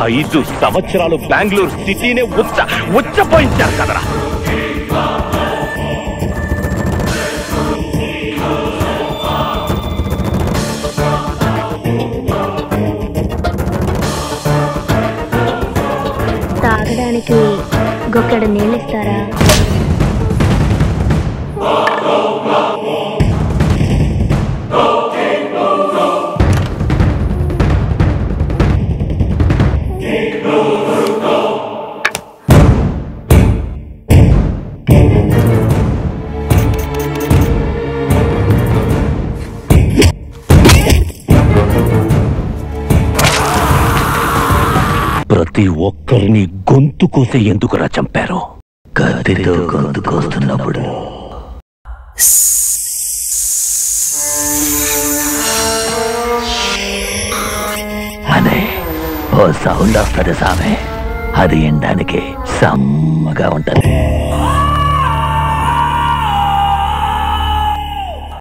ఐదు సంవత్సరాలు బెంగళూరు సిటీనే ఉచ్చ ఉచ్చపోయించారు కదరా తాగడానికి గొక్కడు నీళ్ళు ఇస్తారా ప్రతి ఒక్కరిని గొంతు కోసే ఎందుకురా చంపారు కత్తితో గొంతు కోస్తున్నప్పుడు అనే ఓ సౌండ్ వస్తుంది సామె అది వినడానికి సమ్మగా ఉంటది